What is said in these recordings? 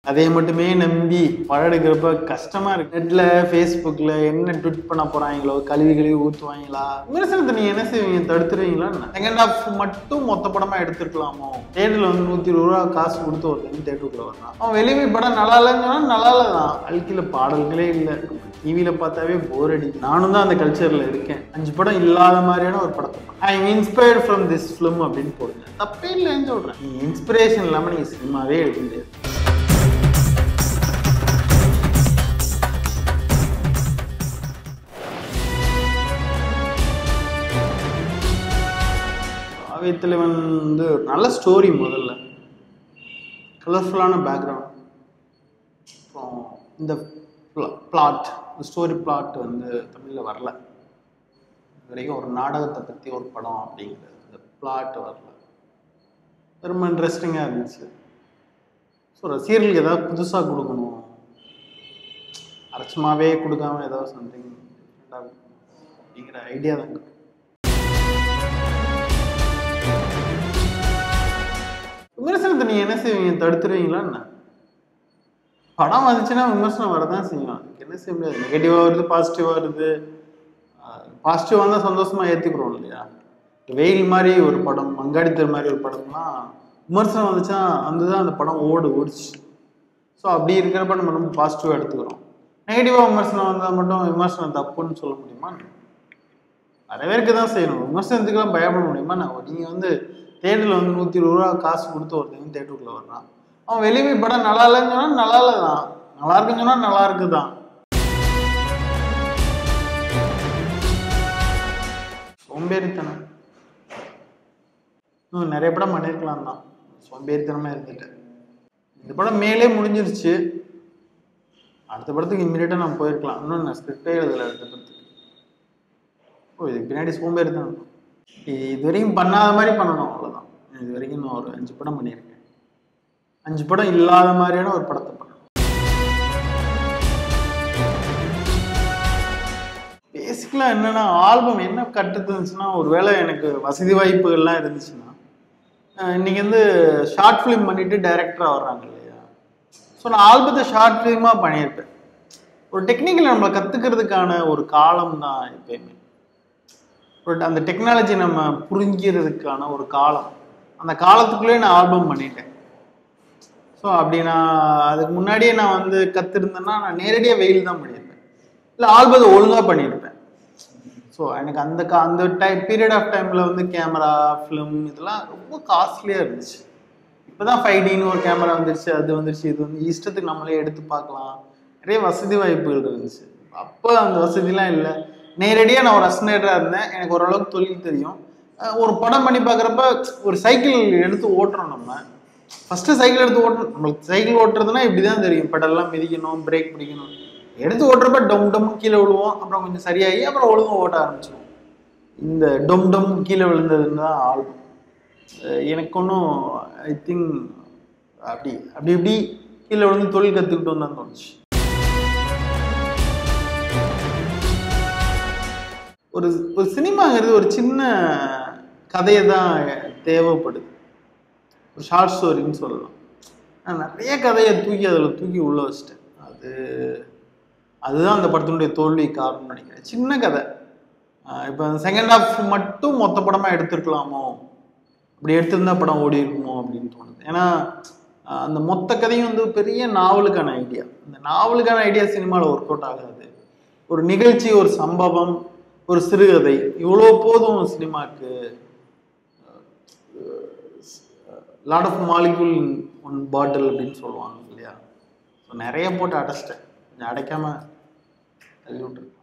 அதை மட்டுமே நம்பி படம் எடுக்கிறப்ப கஷ்டமா இருக்கு நெட்ல ஃபேஸ்புக்ல என்ன ட்விட் பண்ண போறாங்களோ கழுவி கழுவி ஊத்துவாங்களா விமர்சனத்தை நீங்க என்ன செய்வீங்க தடுத்துருவீங்களா செகண்ட் ஹாஃப் மட்டும் மொத்த படமா எடுத்துருக்கலாமோ தேட்டர்ல வந்து நூத்தி இருபது ரூபா காசு கொடுத்து ஒருத்தன் தேட்டருக்குள்ள வர்றான் அவன் வெளியே போய் படம் நல்லா இல்லைன்னு சொன்னா நல்லா இல்லை தான் அழுக்கில பாடல்களே இல்லை டிவியில பார்த்தாவே போர் அடி நானும் தான் அந்த கல்ச்சர்ல இருக்கேன் அஞ்சு படம் இல்லாத மாதிரியான ஒரு படத்தை I inspired from this film அப்படின்னு போடுங்க தப்பே இல்லைன்னு சொல்றேன் நீங்க இன்ஸ்பிரேஷன் இல்லாம நீங்க சினிமாவே எடுக்க முடியாது காவியத்தலைவன் வந்து ஒரு நல்ல ஸ்டோரி முதல்ல கலர்ஃபுல்லான பேக்ரவுண்ட் அப்புறம் இந்த பிளாட் ஸ்டோரி பிளாட் வந்து தமிழில் வரல இது வரைக்கும் ஒரு நாடகத்தை பற்றி ஒரு படம் அப்படிங்கிறது இந்த பிளாட் வரல ரொம்ப இன்ட்ரெஸ்டிங்காக இருந்துச்சு ஸோ ரசிகர்களுக்கு ஏதாவது புதுசாக கொடுக்கணும் அரைச்சமாகவே கொடுக்காம ஏதாவது சம்திங் டிஃப்ரெண்ட்டாக கொடுக்கணும் அப்படிங்கிற ஐடியா தான் இருக்கு. விமர்சனத்தை நீங்க என்ன செய்வீங்க தடுத்துருவீங்களா என்ன படம் வந்துச்சுன்னா விமர்சனம் வரதான் செய்யும் அதுக்கு என்ன செய்ய முடியாது நெகட்டிவாக வருது பாசிட்டிவாக வருது பாசிட்டிவாக வந்தால் சந்தோஷமா ஏற்றுக்கிறோம் இல்லையா வெயில் மாதிரி ஒரு படம் மங்காடித்தர் மாதிரி ஒரு படம்லாம் விமர்சனம் வந்துச்சுன்னா அதுதான் அந்த படம் ஓடு ஓடிச்சு ஸோ அப்படி இருக்கிறப்ப நம்ம ரொம்ப பாசிட்டிவாக எடுத்துக்கிறோம் நெகட்டிவாக விமர்சனம் வந்தால் மட்டும் விமர்சனம் தப்புன்னு சொல்ல முடியுமா நிறைய பேருக்கு தான் செய்யணும் விமர்சனத்துக்கெல்லாம் பயப்பட முடியுமா நான் நீங்கள் வந்து தேட்டரில் வந்து நூற்றி இருபது ரூபா காசு கொடுத்து ஒருத்தன் தேட்டருக்குள்ளே வர்றான் அவன் வெளியே போய் படம் நல்லா இல்லைன்னு சொன்னால் நல்லா இல்லை தான் நல்லா இருக்குன்னு சொன்னால் நல்லா இருக்கு தான் சோம்பேறித்தனம் இன்னும் நிறைய படம் பண்ணியிருக்கலாம் தான் சோம்பேறித்தனமாக இருந்துட்டேன் இந்த படம் மேலே முடிஞ்சிருச்சு அடுத்த படத்துக்கு இம்மிடியட்டாக நான் போயிருக்கலாம் இன்னும் நான் ஸ்கிரிப்டே எழுதலை அடுத்த படத்துக்கு ஓ இதுக்கு பின்னாடி சோம்பேறித்தனம் இது இது வரைக்கும் பண்ணாத மாதிரி பண்ணணும் அவ்வளோதான் இது வரைக்கும் நான் ஒரு அஞ்சு படம் பண்ணியிருக்கேன் அஞ்சு படம் இல்லாத மாதிரியான ஒரு படத்தை பண்ணணும் பேசிக்கலாக என்னன்னா ஆல்பம் என்ன கட்டுது இருந்துச்சுன்னா ஒருவேளை எனக்கு வசதி வாய்ப்புகள்லாம் இருந்துச்சுன்னா அஹ் இன்னைக்கு வந்து ஷார்ட் ஃபிலிம் பண்ணிட்டு டைரக்டராக வர்றாங்க இல்லையா ஸோ நான் ஆல்பத்தை ஷார்ட் ஃபிலிமாக பண்ணியிருப்பேன் ஒரு டெக்னிக்கல் நம்மளை கற்றுக்கிறதுக்கான ஒரு காலம் தான் எப்பயுமே ஒரு அந்த டெக்னாலஜி நம்ம புரிஞ்சுக்கிறதுக்கான ஒரு காலம் அந்த காலத்துக்குள்ளே நான் ஆல்பம் பண்ணிட்டேன் ஸோ அப்படி நான் அதுக்கு முன்னாடியே நான் வந்து கற்றுருந்தேன்னா நான் நேரடியாக வெயில் தான் பண்ணியிருப்பேன் இல்லை ஆல்பத்தை ஒழுங்காக பண்ணியிருப்பேன் ஸோ எனக்கு அந்த கா அந்த டைம் பீரியட் ஆஃப் டைமில் வந்து கேமரா ஃபிலிம் இதெல்லாம் ரொம்ப காஸ்ட்லியாக இருந்துச்சு இப்போ தான் ஃபைவ் டின்னு ஒரு கேமரா வந்துருச்சு அது வந்துருச்சு இது வந்து இஷ்டத்துக்கு நம்மளே எடுத்து பார்க்கலாம் நிறைய வசதி வாய்ப்புகள் இருந்துச்சு அப்போ அந்த வசதிலாம் இல்லை நேரடியாக நான் ஒரு அஸ்னேட்டராக இருந்தேன் எனக்கு ஓரளவுக்கு தொழில் தெரியும் அஹ் ஒரு படம் பண்ணி பார்க்குறப்ப ஒரு சைக்கிள் எடுத்து ஓட்டுறோம் நம்ம ஃபஸ்ட்டு சைக்கிள் எடுத்து ஓட்டணும் நம்மளுக்கு சைக்கிள் ஓட்டுறதுனா இப்படி தான் தெரியும் பெடல்லாம் மிதிக்கணும் பிரேக் பிடிக்கணும் எடுத்து ஓட்டுறப்ப டொம் டொம் கீழே விழுவோம் அப்புறம் கொஞ்சம் சரியாகி அப்புறம் ஒழுங்கா ஓட்ட ஆரம்பிச்சிடுவோம் இந்த டொம் டொம் கீழே விழுந்ததுன்னு தான் ஆல்பம் எனக்கு ஒன்றும் ஐ திங்க் அப்படி அப்படி இப்படி கீழே விழுந்து தொழில் கற்றுக்கிட்டோன்னு தான் தோணுச்சு ஒரு ஒரு சினிமாங்கிறது ஒரு சின்ன கதையை தான் தேவைப்படுது ஒரு ஷார்ட் ஸ்டோரின்னு சொல்லலாம் நான் நிறைய கதையை தூக்கி அதில் தூக்கி உள்ளே வச்சிட்டேன் அது அதுதான் அந்த படத்தினுடைய தோல்வி காரணம்னு நினைக்கிறேன் சின்ன கதை இப்போ செகண்ட் ஹாஃப் மட்டும் மொத்த படமாக எடுத்திருக்கலாமோ அப்படி எடுத்திருந்தா படம் ஓடி இருக்குமோ அப்படின்னு தோணுது ஏன்னா ஆஹ் அந்த மொத்த கதையும் வந்து பெரிய நாவலுக்கான ஐடியா இந்த நாவலுக்கான ஐடியா சினிமாவில் ஒர்க் அவுட் ஆகாது ஒரு நிகழ்ச்சி ஒரு சம்பவம் ஒரு சிறுகதை இவ்வளோ போதும் சினிமாக்கு lot of molecule one bottle அப்படின்னு சொல்லுவாங்க இல்லையா ஸோ நிறைய போட்டு அடைச்சிட்டேன் கொஞ்சம் அடைக்காம தள்ளி விட்டுருக்கேன்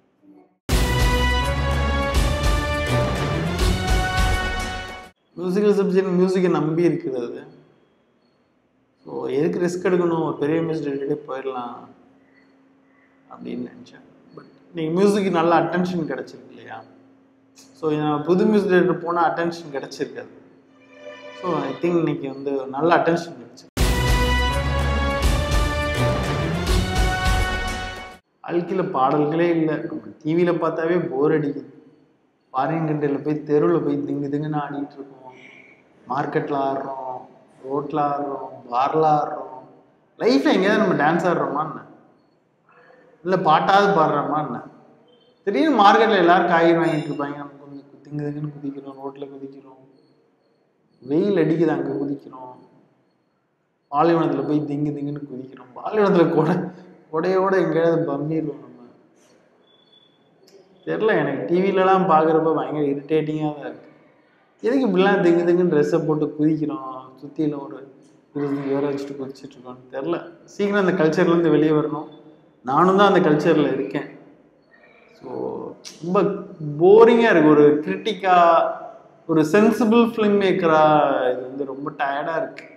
மியூசிக்கல் சப்ஜெக்ட் மியூசிக்கை நம்பி இருக்கிறது ஸோ எதுக்கு ரிஸ்க் எடுக்கணும் ஒரு பெரிய மியூசிக் டேரக்டரே போயிடலாம் அப்படின்னு நினச்சேன் பட் நீங்கள் மியூசிக்கு நல்ல அட்டென்ஷன் கிடச்சிருக்கு இல்லையா ஸோ புது மியூசிக் டேரக்டர் போனால் அட்டென்ஷன் கிடச்சிருக்காது ஸோ ஐ திங்க் இன்னைக்கு வந்து நல்ல அட்டென்ஷன் கிடச்சி வாழ்க்கையில் பாடல்களே இல்லை நம்ம டிவியில் பார்த்தாவே போர் அடிக்குது ஃபாரின் கண்ட்ரியில் போய் தெருவில் போய் திங்கு திங்குன்னு ஆடிட்டு இருக்கோம் மார்க்கெட்டில் ஆடுறோம் ரோட்டில் ஆடுறோம் பாரில் ஆடுறோம் லைஃப்ல எங்கேயாவது நம்ம டான்ஸ் ஆடுறோமா என்ன இல்லை பாட்டாவது பாடுறோமா என்ன திடீர்னு மார்க்கெட்டில் எல்லாரும் காய்கறி வாங்கிட்டு இருப்பாங்க நம்ம கொஞ்சம் திங்கு திங்குன்னு குதிக்கிறோம் ரோட்டில் குதிக்கிறோம் வெயில் அடிக்குது அங்கே குதிக்கிறோம் பாலைவனத்தில் போய் திங்கு திங்குன்னு குதிக்கிறோம் பாலைவனத்தில் கொடை கொடையோட எங்கேயாவது பம்மிடுவோம் நம்ம தெரில எனக்கு டிவிலலாம் பார்க்குறப்ப பயங்கர இரிட்டேட்டிங்காக தான் இருக்குது எதுக்கு இப்படிலாம் திங்கு திங்குன்னு ட்ரெஸ்ஸை போட்டு குதிக்கிறோம் சுற்றியில் ஒரு இருபது பேரை வச்சுட்டு குதிச்சுட்டு இருக்கோம்னு தெரில சீக்கிரம் அந்த கல்ச்சர்லேருந்து வெளியே வரணும் நானும் தான் அந்த கல்ச்சரில் இருக்கேன் ஸோ ரொம்ப போரிங்காக இருக்குது ஒரு கிரிட்டிக்காக ஒரு சென்சிபிள் ஃபிலிம் மேக்கராக இது வந்து ரொம்ப டயர்டாக இருக்குது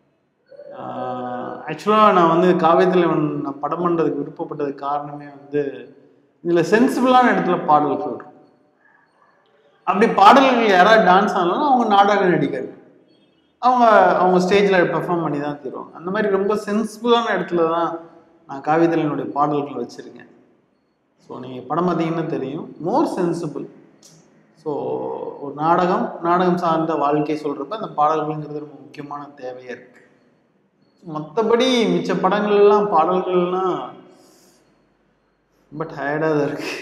ஆக்சுவலாக நான் வந்து காவியத்தில் நான் படம் பண்ணுறதுக்கு விருப்பப்பட்டதுக்கு காரணமே வந்து இதில் சென்சிபிளான இடத்துல பாடல்கள் இருக்கும் அப்படி பாடல்கள் யாராவது டான்ஸ் ஆனாலும் அவங்க நாடக நடிகர்கள் அவங்க அவங்க ஸ்டேஜில் பெர்ஃபார்ம் பண்ணி தான் தருவாங்க அந்த மாதிரி ரொம்ப சென்சிபிளான இடத்துல தான் நான் காவியத்தில் என்னுடைய பாடல்கள் வச்சுருக்கேன் ஸோ நீங்கள் படம் பார்த்தீங்கன்னா தெரியும் மோர் சென்சிபிள் ஸோ ஒரு நாடகம் நாடகம் சார்ந்த வாழ்க்கை சொல்கிறப்ப அந்த பாடல்கள்ங்கிறது ரொம்ப முக்கியமான தேவையாக இருக்குது மற்றபடி மிச்ச படங்கள்லாம் பாடல்கள்லாம் ரொம்ப டயர்டாக தான் இருக்கு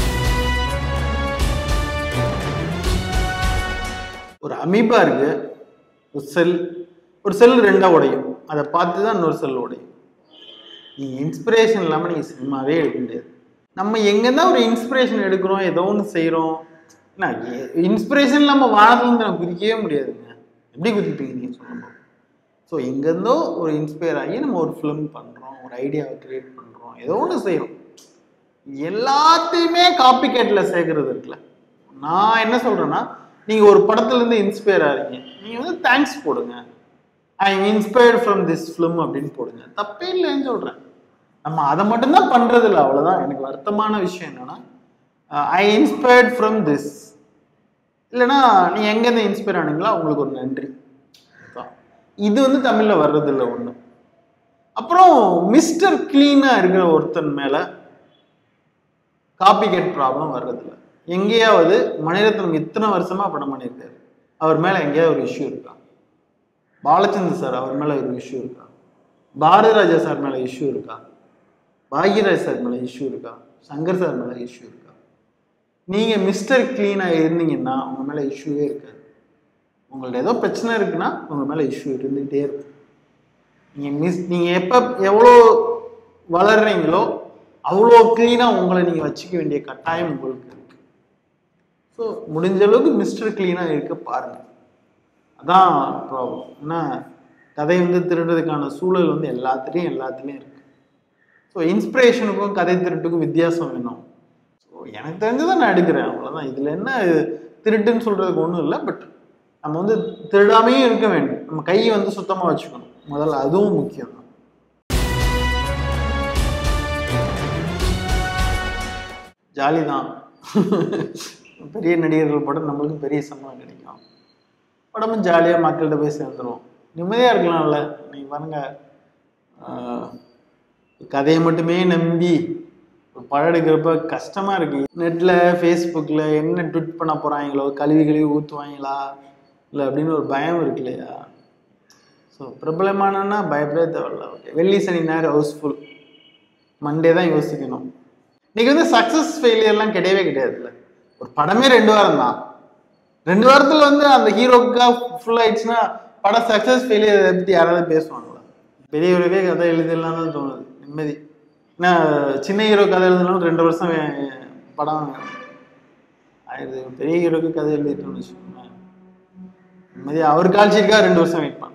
ஒரு அமீபா இருக்கு ஒரு செல் ஒரு செல் ரெண்டாக உடையும் அதை பார்த்து தான் இன்னொரு செல் உடையும் நீங்கள் இன்ஸ்பிரேஷன் இல்லாமல் நீங்கள் சினிமாவே எடுக்க முடியாது நம்ம எங்கேருந்தா ஒரு இன்ஸ்பிரேஷன் எடுக்கிறோம் ஏதோ ஒன்று செய்கிறோம் என்ன இன்ஸ்பிரேஷன் இல்லாமல் வானத்துலேருந்து நம்ம குதிக்கவே முடியாதுங்க எப்படி குதிப்பீங்க நீங்கள் சொல்லணும் ஸோ எங்கேருந்தோ ஒரு இன்ஸ்பயர் ஆகி நம்ம ஒரு ஃபிலிம் பண்ணுறோம் ஒரு ஐடியாவை க்ரியேட் பண்ணுறோம் ஏதோ ஒன்று செய்கிறோம் எல்லாத்தையுமே காப்பி கேட்டில் சேர்க்கறது இருக்குல்ல நான் என்ன சொல்கிறேன்னா நீங்கள் ஒரு படத்துலேருந்து இன்ஸ்பயர் ஆகிறீங்க நீங்கள் வந்து தேங்க்ஸ் போடுங்க I inspired from this film அப்படின்னு போடுங்க தப்பே இல்லைன்னு சொல்கிறேன் நம்ம அதை மட்டும்தான் பண்ணுறது இல்லை அவ்வளோதான் எனக்கு வருத்தமான விஷயம் என்னென்னா ஐ இன்ஸ்பயர்ட் ஃப்ரம் திஸ் இல்லைன்னா நீ எங்கேருந்து இன்ஸ்பயர் ஆனீங்களோ உங்களுக்கு ஒரு நன்றி அதான். இது வந்து தமிழில் வர்றதில்ல ஒன்று அப்புறம் மிஸ்டர் க்ளீனாக இருக்கிற ஒருத்தன் மேலே காப்பி கேட் ப்ராப்ளம் வர்றதில்ல எங்கேயாவது மணிரத்னம் இத்தனை வருஷமா படம் பண்ணியிருக்காரு அவர் மேலே எங்கேயாவது ஒரு இஷ்யூ இருக்கா பாலச்சந்தர் சார் அவர் மேலே ஒரு இஷ்யூ இருக்கா பாரதி ராஜா சார் மேலே இஷ்யூ இருக்கா பாக்யராஜ் சார் மேலே இஷ்யூ இருக்கா சங்கர் சார் மேலே இஷ்யூ இருக்கா நீங்கள் மிஸ்டர் க்ளீனாக இருந்தீங்கன்னா உங்கள் மேலே இஷ்யூவே இருக்காது உங்கள்ட்ட ஏதோ பிரச்சனை இருக்குன்னா உங்கள் மேலே இஷ்யூ இருந்துகிட்டே இருக்கும் நீங்கள் மிஸ் நீங்கள் எப்போ எவ்வளோ வளர்றீங்களோ அவ்வளோ க்ளீனாக உங்களை நீங்கள் வச்சுக்க வேண்டிய கட்டாயம் உங்களுக்கு இருக்கு ஸோ முடிஞ்ச அளவுக்கு மிஸ்டர் க்ளீனாக இருக்க பாருங்கள் அதான் ப்ராப்ளம் ஏன்னா கதை வந்து திருடுறதுக்கான சூழல் வந்து எல்லாத்துலேயும் எல்லாத்துலேயும் இருக்குது ஸோ இன்ஸ்பிரேஷனுக்கும் கதை திருட்டுக்கும் வித்தியாசம் வேணும் ஸோ எனக்கு தெரிஞ்சதை நான் எடுக்கிறேன் அவ்வளோதான் இதில் என்ன திருட்டுன்னு சொல்கிறதுக்கு ஒன்றும் இல்லை பட் நம்ம வந்து திருடாமையும் இருக்க வேண்டும் நம்ம கையை வந்து சுத்தமாக வச்சுக்கணும் முதல்ல அதுவும் முக்கியம் தான் ஜாலி தான் பெரிய நடிகர்கள் படம் நம்மளுக்கு பெரிய சம்பளம் கிடைக்கும் படமும் ஜாலியாக மக்கள்கிட்ட போய் சேர்ந்துருவோம் நிம்மதியாக இருக்கலாம்ல நீங்கள் பாருங்க ஆஹ், கதையை மட்டுமே நம்பி ஒரு படம் எடுக்கிறப்ப கஷ்டமாக இருக்கு நெட்டில் ஃபேஸ்புக்கில் என்ன ட்விட் பண்ண போகிறாங்களோ கழுவி கழுவி ஊற்றுவாங்களா இல்லை அப்படின்னு ஒரு பயம் இருக்கு இல்லையா ஸோ பிரபலமானன்னா பயப்படவே தேவையில்ல ஓகே வெள்ளி சனி ஞாயிறு ஹவுஸ்ஃபுல் மண்டே தான் யோசிக்கணும் இன்னைக்கு வந்து சக்ஸஸ் ஃபெயிலியர்லாம் கிடையவே கிடையாதுல்ல ஒரு படமே ரெண்டு வாரம் தான் ரெண்டு வாரத்தில் வந்து அந்த ஹீரோக்கா ஃபுல் ஆயிடுச்சுன்னா படம் சக்ஸஸ் ஃபெயிலியர் பற்றி யாராவது பேசுவாங்களா பெரியவருக்கே கதை எழுதிடலாம் தான் தோணுது நிம்மதி ஏன்னா சின்ன ஹீரோ கதை எழுதினாலும் ரெண்டு வருஷம் வே- படம் ஆயிடுது பெரிய ஹீரோக்கு கதை எழுதிட்டோம்னு வச்சுக்கோங்களேன் நிம்மதி அவர் கால்ச்சிருக்கா ரெண்டு வருஷம் வெயிட் பண்ணலாம்